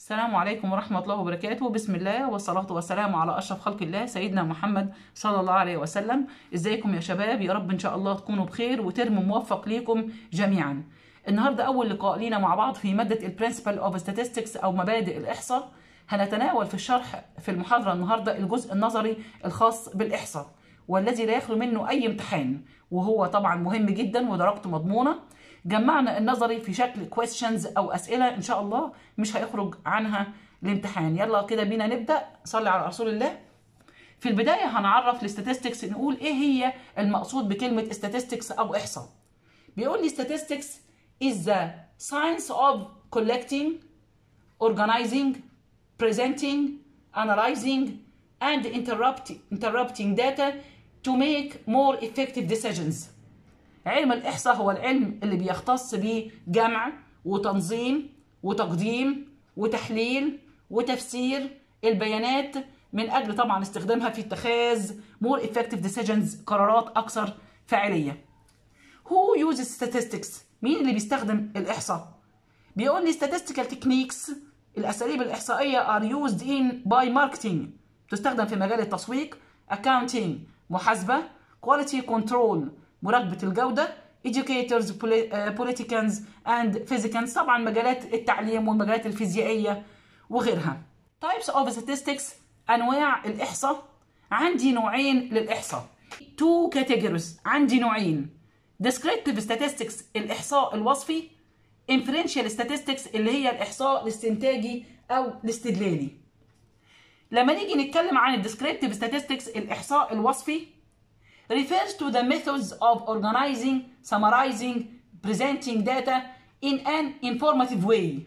السلام عليكم ورحمة الله وبركاته بسم الله والصلاة والسلام على أشرف خلق الله سيدنا محمد صلى الله عليه وسلم ازيكم يا شباب يا رب إن شاء الله تكونوا بخير وترم موفق ليكم جميعا النهاردة أول لقاء لينا مع بعض في مادة البرنسبل اوف statistics أو مبادئ الإحصاء هنتناول في الشرح في المحاضرة النهاردة الجزء النظري الخاص بالإحصاء والذي لا يخلو منه أي امتحان وهو طبعا مهم جدا ودرجته مضمونة جمعنا النظري في شكل questions او اسئله ان شاء الله مش هيخرج عنها الامتحان يلا كده بينا نبدا صلي على رسول الله في البدايه هنعرف الاستاتستكس نقول ايه هي المقصود بكلمه statistics او احصاء بيقول لي statistics is the science of collecting organizing presenting analyzing and interrupt, interrupting data to make more effective decisions علم الإحصاء هو العلم اللي بيختص بجمع وتنظيم وتقديم وتحليل وتفسير البيانات من أجل طبعا استخدامها في اتخاذ more effective decisions قرارات أكثر فاعلية. Who uses statistics؟ مين اللي بيستخدم الإحصاء؟ بيقول لي statistical techniques الأساليب الإحصائية are used in by marketing تستخدم في مجال التسويق accounting محاسبة quality control مراقبة الجودة educators politicians and physicians طبعا مجالات التعليم والمجالات الفيزيائية وغيرها types of statistics أنواع الإحصاء عندي نوعين للإحصاء two categories عندي نوعين descriptive statistics الإحصاء الوصفي inferential statistics اللي هي الإحصاء الاستنتاجي أو الاستدلالي لما نيجي نتكلم عن الديسكريبتيف statistics الإحصاء الوصفي refers to the methods of organizing, summarizing, presenting data in an informative way.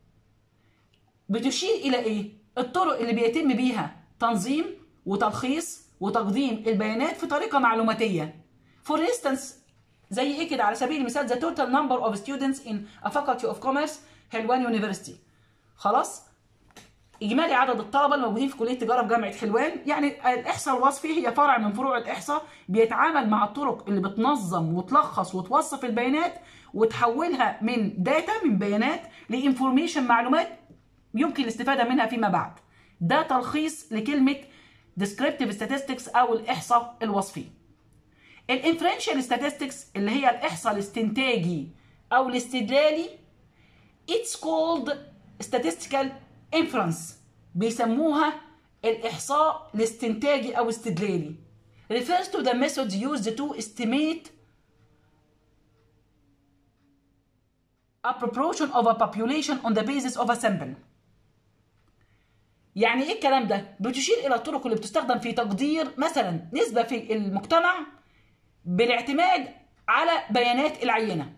بتشير إلى إيه؟ الطرق اللي بيتم بيها تنظيم وتلخيص وتقديم البيانات في طريقة معلوماتية. For instance زي إيه كده على سبيل المثال the total number of students in a faculty of commerce حلوان University. خلاص؟ اجمالي عدد الطلبه الموجودين في كليه تجاره في جامعه حلوان يعني الاحصاء الوصفي هي فرع من فروع الاحصاء بيتعامل مع الطرق اللي بتنظم وتلخص وتوصف البيانات وتحولها من داتا من بيانات لانفورميشن معلومات يمكن الاستفاده منها فيما بعد ده تلخيص لكلمه descriptive statistics او الاحصاء الوصفي الانفرنشال statistics اللي هي الاحصاء الاستنتاجي او الاستدلالي it's called statistical inference بيسموها الإحصاء الاستنتاجي أو استدلالي refers to the methods used to estimate a proportion of a population on the basis of a sample يعني ايه الكلام ده بتشير الى الطرق اللي بتستخدم في تقدير مثلا نسبة في المجتمع بالاعتماد على بيانات العينة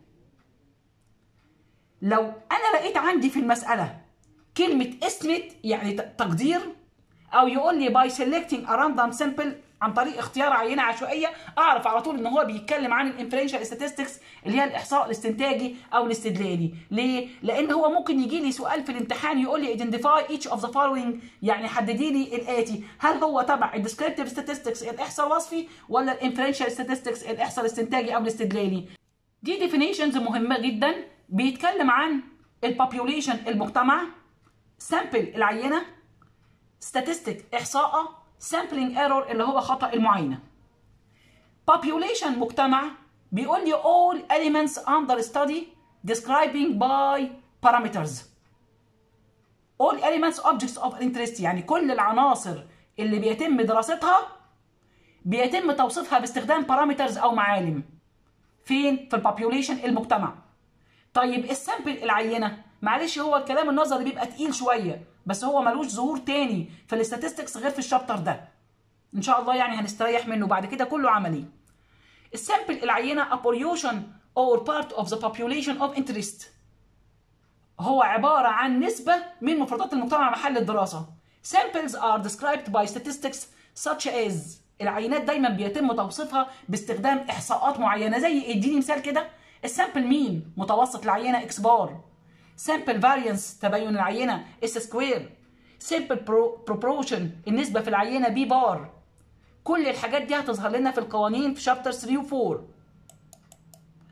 لو انا لقيت عندي في المسألة كلمة estimate يعني تقدير أو يقول لي by selecting a random sample عن طريق اختيار عينة عشوائية أعرف على طول إن هو بيتكلم عن الانفرنشال statistics اللي هي الإحصاء الاستنتاجي أو الاستدلالي، ليه؟ لأن هو ممكن يجي لي سؤال في الامتحان يقول لي identify each of the following يعني حددي لي الآتي، هل هو تبع الديسكريبتيف statistics الإحصاء الوصفي ولا الانفرنشال statistics الإحصاء الاستنتاجي أو الاستدلالي؟ دي definitions مهمة جدا بيتكلم عن البوبيوليشن المجتمع سامبل العينه statistic احصاء sampling error اللي هو خطا المعاينه population مجتمع بيقول لي all elements under study describing by parameters all elements objects of interest يعني كل العناصر اللي بيتم دراستها بيتم توصيفها باستخدام parameters او معالم فين في البوبيوليشن المجتمع طيب السامبل العينه معلش هو الكلام النظري بيبقى تقيل شويه بس هو ملوش ظهور تاني في الاستاتستكس غير في الشابتر ده ان شاء الله يعني هنستريح منه بعد كده كله عملي السامبل العينه a portion or part of the population of interest هو عباره عن نسبه من مفردات المجتمع محل الدراسه samples are described by statistics such as العينات دايما بيتم توصيفها باستخدام احصاءات معينه زي اديني مثال كده السامبل مين متوسط العينه اكس بار sample variance تبين العينة اس سكوير sample proportion النسبة في العينة بي بار كل الحاجات دي هتظهر لنا في القوانين في شابتر 3 و 4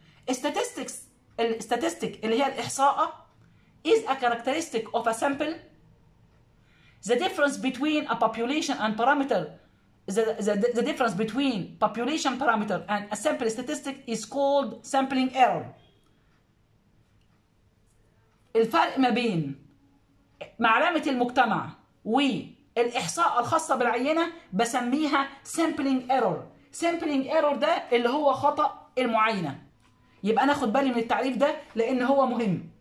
statistics الستاتستيك اللي هي الإحصاء is a characteristic of a sample the difference between a population and parameter the, the, the difference between population parameter and a sample statistic is called sampling error الفرق ما بين معلمة المجتمع والإحصاء الخاصة بالعينة بسميها sampling error sampling error ده اللي هو خطأ المعاينة يبقى أنا أخد بالي من التعريف ده لأن هو مهم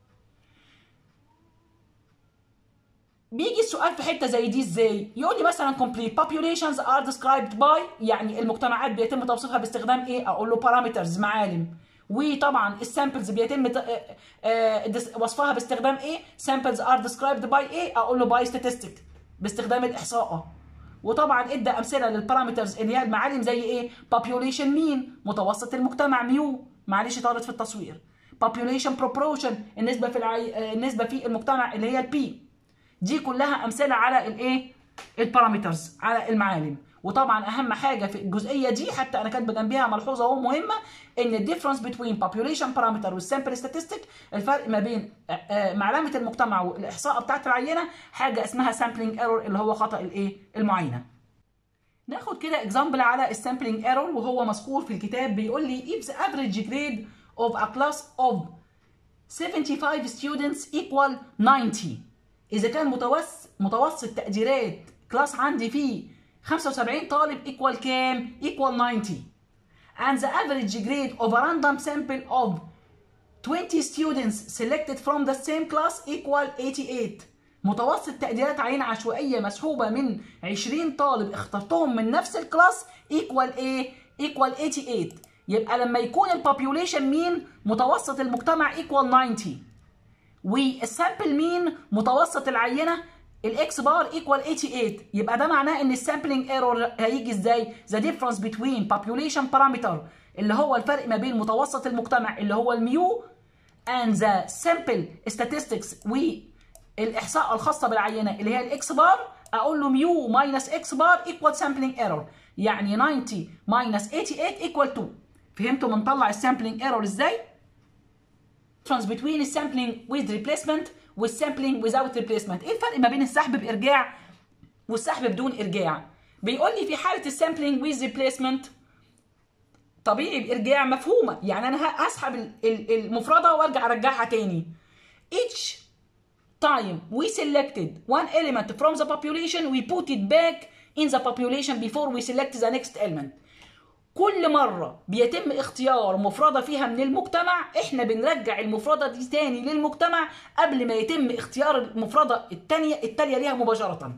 بيجي السؤال في حته زي دي ازاي؟ يقول لي مثلا complete populations are described by يعني المجتمعات بيتم توصيفها باستخدام ايه؟ اقول له parameters معالم وطبعا السامبلز بيتم وصفها باستخدام ايه؟ samples are described by ايه؟ اقول له by statistic باستخدام الاحصاء وطبعا ادى امثله للبارامترز اللي هي المعالم زي ايه؟ population mean متوسط المجتمع ميو معلش طارت في التصوير population proportion النسبه في العي... النسبه في المجتمع اللي هي البي دي كلها امثله على الايه البارامترز على المعالم وطبعا اهم حاجه في الجزئيه دي حتى انا كاتبه جنبيها ملحوظه اهو مهمه ان الديفرنس بين population بارامتر والسامبل ستاتستيك الفرق ما بين معلمه المجتمع والاحصاء بتاعت العينه حاجه اسمها سامبلينج ايرور اللي هو خطا الايه المعاينه ناخد كده اكزامبل على السامبلينج ايرور وهو مذكور في الكتاب بيقول لي if the average grade of a class of 75 students equal 90 اذا كان متوسط متوسط تقديرات كلاس عندي فيه 75 طالب ايكوال كام؟ ايكوال 90 and the average grade of a random sample of 20 students selected from the same class equal 88 متوسط تقديرات عينة عشوائية مسحوبة من 20 طالب اخترتهم من نفس الكلاس equal ايه؟ equal 88 يبقى لما يكون البوبيوليشن مين متوسط المجتمع equal 90 والسامبل مين متوسط العينه الاكس بار ايكوال 88 يبقى ده معناه ان السامبلينج ايرور هيجي ازاي ذا ديفرنس بتوين بوبيوليشن بارامتر اللي هو الفرق ما بين متوسط المجتمع اللي هو الميو and the sample statistics والاحصاء الخاصه بالعينه اللي هي الاكس بار اقول له ميو ماينس اكس بار ايكوال سامبلينج ايرور يعني 90 ماينس 88 ايكوال 2 فهمتوا بنطلع السامبلينج ايرور ازاي؟ difference between السامبلينج with replacement والسامبلينج without replacement ايه الفرق ما بين السحب بارجاع والسحب بدون ارجاع بيقول لي في حاله السامبلينج with replacement طبيعي بارجاع مفهومه يعني انا هسحب المفرده وارجع ارجعها تاني each time we selected one element from the population we put it back in the population before we select the next element كل مرة بيتم اختيار مفردة فيها من المجتمع احنا بنرجع المفردة دي تاني للمجتمع قبل ما يتم اختيار المفردة التانية التالية ليها مباشرة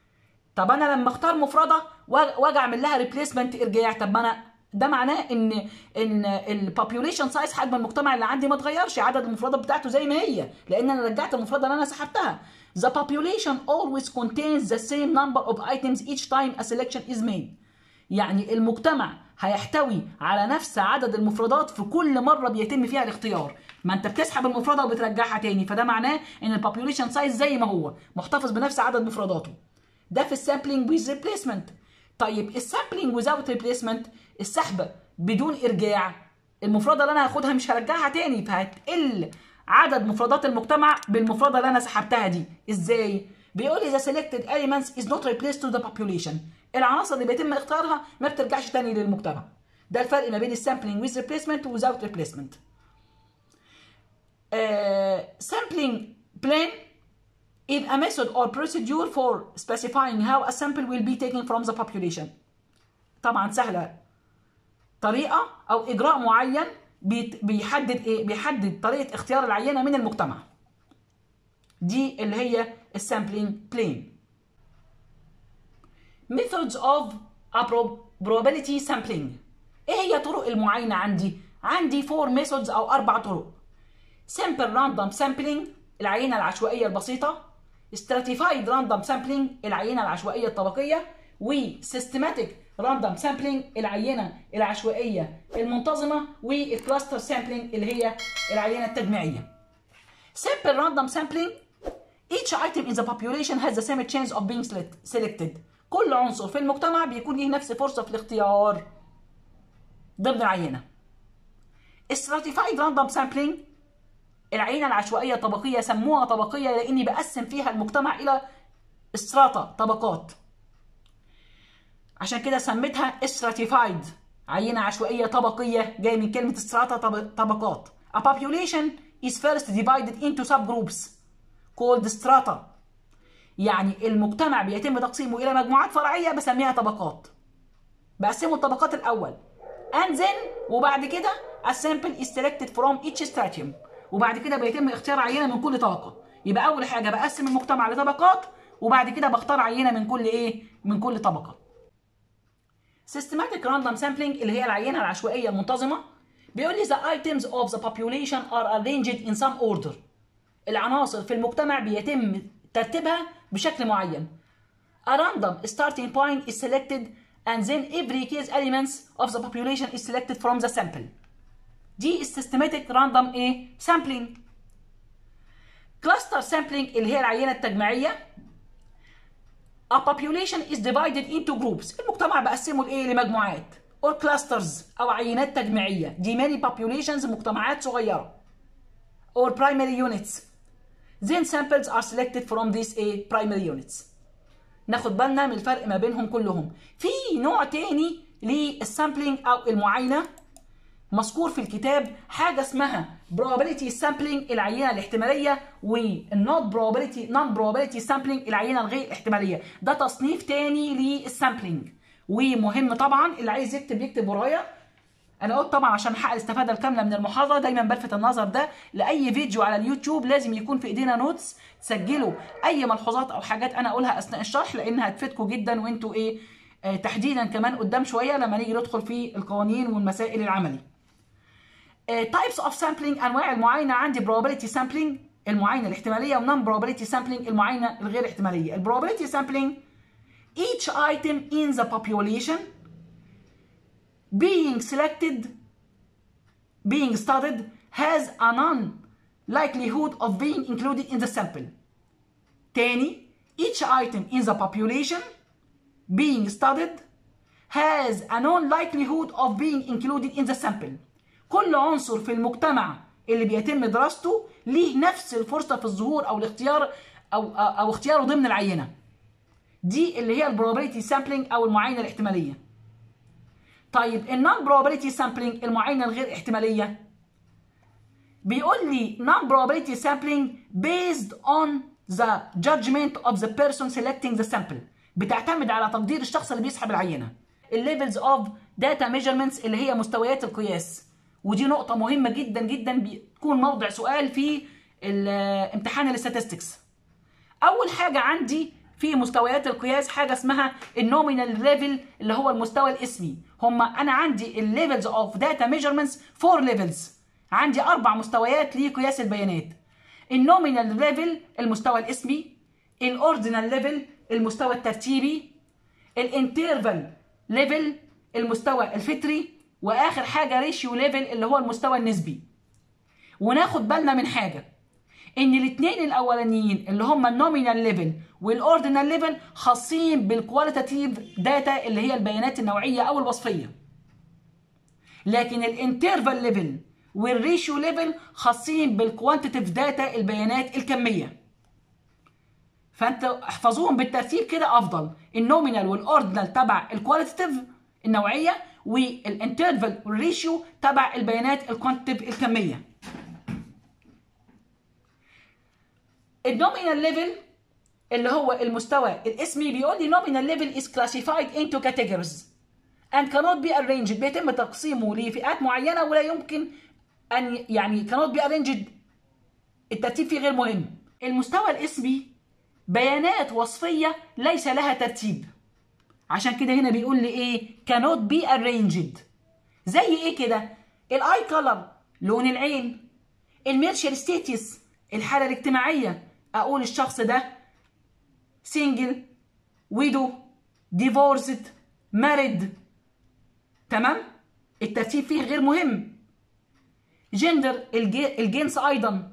طب انا لما اختار مفردة واجي اعمل لها ريبليسمنت ارجاع طب ما انا ده معناه ان ان البوبيوليشن سايز حجم المجتمع اللي عندي ما اتغيرش عدد المفردات بتاعته زي ما هي لان انا رجعت المفرده اللي انا سحبتها The population always contains the same number of items each time a selection is made. يعني المجتمع هيحتوي على نفس عدد المفردات في كل مره بيتم فيها الاختيار ما انت بتسحب المفرده وبترجعها تاني فده معناه ان البوبيوليشن سايز زي ما هو محتفظ بنفس عدد مفرداته ده في السامبلينج ويز ريبليسمنت طيب السامبلينج ويزاوت ريبليسمنت السحب بدون ارجاع المفرده اللي انا هاخدها مش هرجعها تاني فهتقل عدد مفردات المجتمع بالمفرده اللي انا سحبتها دي ازاي بيقول لي the selected elements is not replaced to the population العناصر اللي بيتم اختيارها ما بترجعش تاني للمجتمع ده الفرق ما بين السامبلينج with replacement و without replacement uh, sampling plan is a method or procedure for specifying how a sample will be taken from the population طبعا سهلة طريقة أو إجراء معين بيحدد إيه؟ بيحدد طريقة اختيار العينة من المجتمع دي اللي هي السامبلينج بلين methods of probability sampling ايه هي طرق المعاينة عندي؟ عندي four methods أو أربع طرق simple random sampling العينة العشوائية البسيطة stratified random sampling العينة العشوائية الطبقية و systematic random sampling العينة العشوائية المنتظمة والكلاستر sampling اللي هي العينة التجميعية simple random sampling each item in the population has the same chance of being selected كل عنصر في المجتمع بيكون ليه نفس فرصة في الاختيار ضمن العينة stratified random sampling العينة العشوائية طبقية سموها طبقية لأني بقسم فيها المجتمع إلى استراتا طبقات عشان كده سميتها stratified عينة عشوائية طبقية جاية من كلمة استراتا طبقات A population is first divided into subgroups called strata يعني المجتمع بيتم تقسيمه إلى مجموعات فرعية بسميها طبقات بقسمه الطبقات الأول and then وبعد كده a sample is selected from each stratum وبعد كده بيتم اختيار عينة من كل طبقة يبقى أول حاجة بقسم المجتمع لطبقات وبعد كده بختار عينة من كل إيه؟ من كل طبقة systematic random sampling اللي هي العينة العشوائية المنتظمة بيقول لي the items of the population are arranged in some order العناصر في المجتمع بيتم ترتيبها بشكل معين a random starting point is selected and then every case elements of the population is selected from the sample دي systematic random ايه sampling cluster sampling اللي هي العينة التجميعية A population is divided into groups المجتمع بقسمه لايه لمجموعات or clusters او عينات تجميعيه دي many populations مجتمعات صغيره or primary units then samples are selected from these a primary units ناخد بالنا من الفرق ما بينهم كلهم في نوع تاني للسامبلينج او المعاينه مذكور في الكتاب حاجه اسمها probability sampling العينه الاحتماليه والنوت probability non probability sampling العينه الغير احتماليه ده تصنيف تاني للسامبلينج ومهم طبعا اللي عايز يكتب يكتب ورايا انا قلت طبعا عشان احقق الاستفاده الكامله من المحاضره دايما بلفت النظر ده لاي فيديو على اليوتيوب لازم يكون في ايدينا نوتس تسجلوا اي ملحوظات او حاجات انا اقولها اثناء الشرح لانها هتفيدكم جدا وانتوا ايه آه تحديدا كمان قدام شويه لما نيجي ندخل في القوانين والمسائل العملي تايبس اوف سامبلينج انواع المعاينه عندي probability sampling المعاينه الاحتماليه ونون probability sampling المعاينه الغير احتماليه البروبابيلتي sampling each item in the population being selected being studied has a non likelihood of being included in the sample تاني each item in the population being studied has a non likelihood of being included in the sample كل عنصر في المجتمع اللي بيتم دراسته ليه نفس الفرصه في الظهور او الاختيار او او اختياره ضمن العينه دي اللي هي البروبابيلتي سامبلينج او المعاينه الاحتماليه طيب النون بروبابيلتي سامبلينج المعاينه الغير احتماليه بيقول لي non probability sampling based on the judgment of the person selecting the sample بتعتمد على تقدير الشخص اللي بيسحب العينه الليفلز اوف داتا ميجرمنتس اللي هي مستويات القياس ودي نقطه مهمه جدا جدا بتكون موضع سؤال في امتحان الاستاتستكس اول حاجه عندي في مستويات القياس حاجه اسمها النومينال ليفل اللي هو المستوى الاسمي هم انا عندي الليفلز اوف داتا ميجرمنتس فور ليفلز عندي اربع مستويات لقياس البيانات النومينال ليفل المستوى الاسمي الاوردينال ليفل المستوى الترتيبي الانترفال ليفل المستوى الفطري واخر حاجه ريشيو ليفل اللي هو المستوى النسبي وناخد بالنا من حاجه ان الاثنين الاولانيين اللي هم النومينال ليفل والاوردينال ليفل خاصين بالكواليتاتيف داتا اللي هي البيانات النوعيه او الوصفيه لكن الانترفال ليفل والريشيو ليفل خاصين بالكوانتيتيف داتا البيانات الكميه فانت احفظوهم بالترتيب كده افضل النومينال والاوردينال تبع الكواليتيف النوعيه والانترفال والريشيو تبع البيانات الكوانتيتيف الكميه النومينال ليفل اللي هو المستوى الاسمي بيقول لي nominal level is classified into categories and cannot be arranged بيتم تقسيمه لفئات معينه ولا يمكن ان يعني cannot be arranged الترتيب فيه غير مهم المستوى الاسمي بيانات وصفيه ليس لها ترتيب عشان كده هنا بيقول لي ايه cannot be arranged زي ايه كده الاي كولر لون العين الميرشال ستيتس الحاله الاجتماعيه اقول الشخص ده سنجل ويدو ديفورسد مارد تمام الترتيب فيه غير مهم جندر الجنس ايضا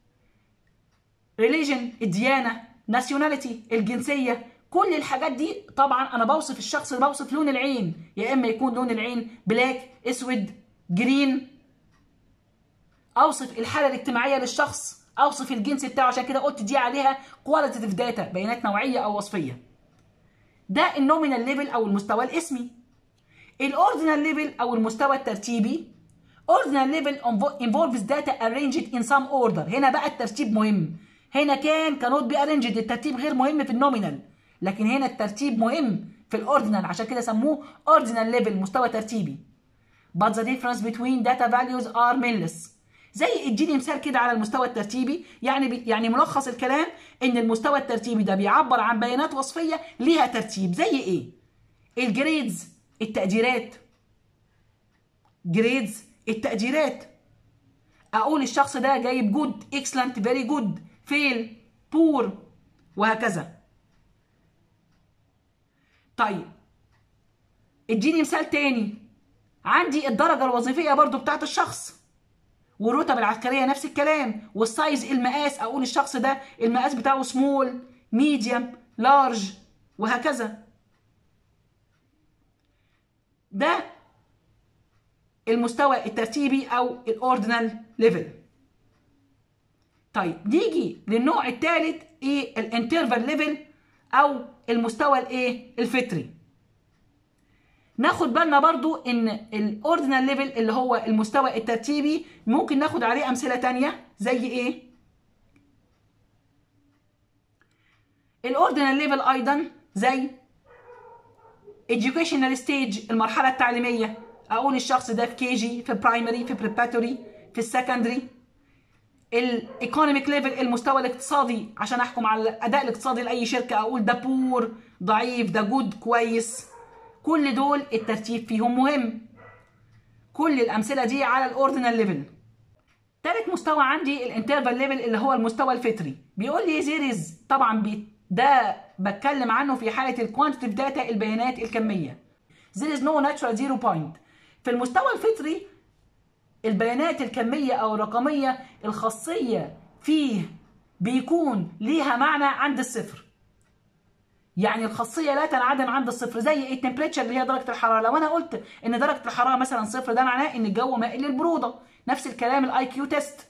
ريليجن الديانه ناسيوناليتي الجنسيه كل الحاجات دي طبعا انا بوصف الشخص اللي بوصف لون العين يا اما يكون لون العين بلاك اسود جرين اوصف الحاله الاجتماعيه للشخص اوصف الجنس بتاعه عشان كده قلت دي عليها كواليتيف داتا بيانات نوعيه او وصفيه ده النومينال ليفل او المستوى الاسمي الاوردينال ليفل او المستوى الترتيبي ordinal level involves data arranged in some order هنا بقى الترتيب مهم هنا كان كانوت بي arranged الترتيب غير مهم في النومينال لكن هنا الترتيب مهم في الاوردينال عشان كده سموه ordinal level مستوى ترتيبي but the difference between data values are meaningless زي اديني مثال كده على المستوى الترتيبي يعني بي يعني ملخص الكلام ان المستوى الترتيبي ده بيعبر عن بيانات وصفيه ليها ترتيب زي ايه الجريدز التقديرات جريدز التقديرات اقول الشخص ده جايب جود اكسلنت فيري جود فيل بور وهكذا طيب اديني مثال تاني عندي الدرجه الوظيفيه برضو بتاعت الشخص والرتب العسكريه نفس الكلام والسايز المقاس اقول الشخص ده المقاس بتاعه سمول ميديوم لارج وهكذا ده المستوى الترتيبي او الاوردينال ليفل طيب نيجي للنوع الثالث ايه الانترفال ليفل او المستوى الايه الفطري ناخد بالنا برضو ان الاوردينال ليفل اللي هو المستوى الترتيبي ممكن ناخد عليه امثله تانية زي ايه الاوردينال ليفل ايضا زي educational stage المرحله التعليميه اقول الشخص ده في كي جي في برايمري في بريباتوري في السكندري الايكونوميك ليفل المستوى الاقتصادي عشان احكم على الاداء الاقتصادي لاي شركه اقول ده بور ضعيف ده جود كويس كل دول الترتيب فيهم مهم كل الامثله دي على الاوردينال ليفل تالت مستوى عندي الانترفال ليفل اللي هو المستوى الفطري بيقول لي زيريز طبعا بي ده بتكلم عنه في حاله الكوانتيتيف داتا البيانات الكميه there is no natural zero point في المستوى الفطري البيانات الكمية أو الرقمية الخاصية فيه بيكون ليها معنى عند الصفر يعني الخاصية لا تنعدم عند الصفر زي ايه التمبريتشر اللي هي درجة الحرارة لو أنا قلت إن درجة الحرارة مثلا صفر ده معناه إن الجو مائل للبرودة نفس الكلام الاي كيو تيست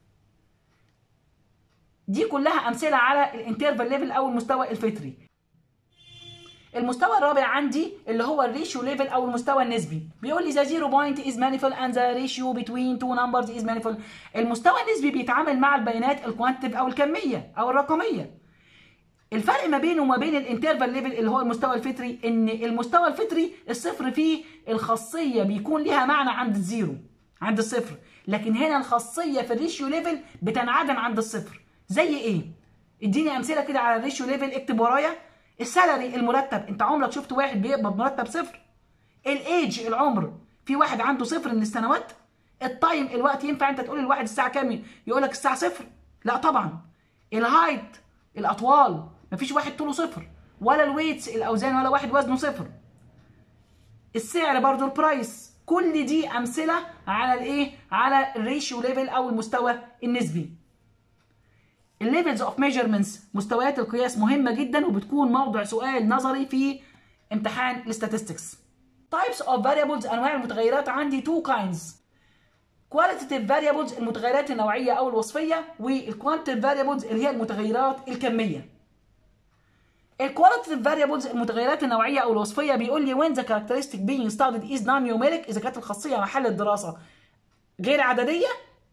دي كلها أمثلة على الانترفال ليفل أو المستوى الفطري المستوى الرابع عندي اللي هو الريشيو ليفل او المستوى النسبي بيقول لي ذا زيرو بوينت از مانيفول اند ذا ريشيو بتوين تو نمبرز از مانيفول المستوى النسبي بيتعامل مع البيانات الكوانتيف او الكميه او الرقميه الفرق ما بينه وما بين الانترفال ليفل اللي هو المستوى الفطري ان المستوى الفطري الصفر فيه الخاصيه بيكون ليها معنى عند الزيرو عند الصفر لكن هنا الخاصيه في الريشيو ليفل بتنعدم عند الصفر زي ايه اديني امثله كده على الريشيو ليفل اكتب ورايا السالري المرتب انت عمرك شفت واحد بيقبض مرتب صفر الايج العمر في واحد عنده صفر من السنوات التايم الوقت ينفع انت تقول للواحد الساعه كام يقول لك الساعه صفر لا طبعا الهايت الاطوال مفيش واحد طوله صفر ولا الويتس الاوزان ولا واحد وزنه صفر السعر برضو البرايس كل دي امثله على الايه على الريشيو ليفل او المستوى النسبي الليفلز اوف ميجرمنتس مستويات القياس مهمه جدا وبتكون موضع سؤال نظري في امتحان الاستاتستكس تايبس اوف فاريبلز انواع المتغيرات عندي تو كاينز كواليتيف فاريبلز المتغيرات النوعيه او الوصفيه والكوانتيف فاريبلز اللي هي المتغيرات الكميه الكواليتيف فاريبلز المتغيرات النوعيه او الوصفيه بيقول لي وين ذا كاركترستيك being studied is non numeric اذا كانت الخاصيه محل الدراسه غير عدديه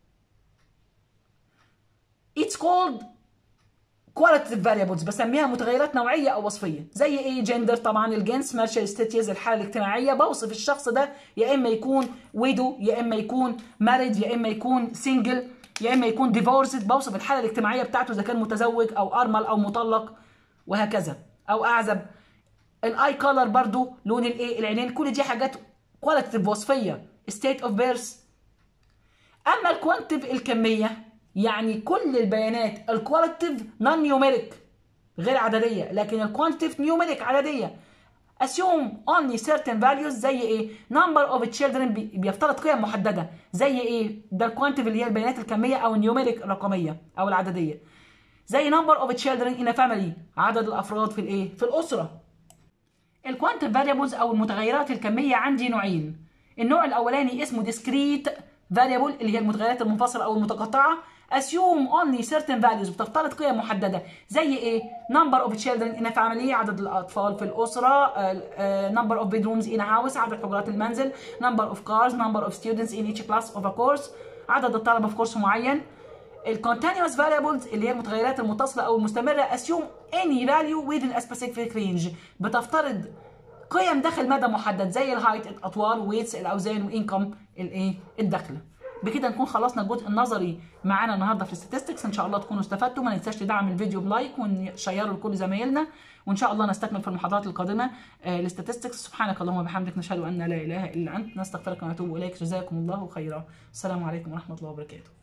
it's called qualitative variables بسميها متغيرات نوعيه او وصفيه زي ايه جندر طبعا الجنس مارشال ستاتيز الحاله الاجتماعيه بوصف الشخص ده يا اما يكون ويدو يا اما يكون مارد يا اما يكون سنجل يا اما يكون ديفورسد بوصف الحاله الاجتماعيه بتاعته اذا كان متزوج او ارمل او مطلق وهكذا او اعزب الاي كولر برضو لون الايه العينين كل دي حاجات كواليتيف وصفيه ستيت اوف بيرث اما الكوانتيف الكميه يعني كل البيانات الكواليتيف نون نيوميريك غير عدديه لكن الكوانتيف نيوميريك عدديه assume only certain values زي ايه number of children بيفترض قيم محدده زي ايه ده الكوانتيف اللي هي البيانات الكميه او النيوميريك الرقميه او العدديه زي number of children in a family عدد الافراد في الايه في الاسره الكوانتيف فاريبلز او المتغيرات الكميه عندي نوعين النوع الاولاني اسمه discrete variable اللي هي المتغيرات المنفصله او المتقطعه assume only certain values بتفترض قيم محدده زي ايه number of children in a family عدد الاطفال في الاسره uh, number of bedrooms in a house عدد حجرات المنزل number of cars number of students in each class of a course عدد الطلبه في كورس معين الكونتينوس فاريبلز اللي هي المتغيرات المتصله او المستمره assume any value within a specific range بتفترض قيم داخل مدى محدد زي الهايت الاطوال ويتس الاوزان وانكم الايه الدخل بكده نكون خلصنا الجزء النظري معانا النهارده في الستاتستكس ان شاء الله تكونوا استفدتوا ما ننساش تدعم الفيديو بلايك ونشيره لكل زمايلنا وان شاء الله نستكمل في المحاضرات القادمه الستاتستكس سبحانك اللهم وبحمدك نشهد ان لا اله الا انت نستغفرك ونتوب اليك جزاكم الله خيرا السلام عليكم ورحمه الله وبركاته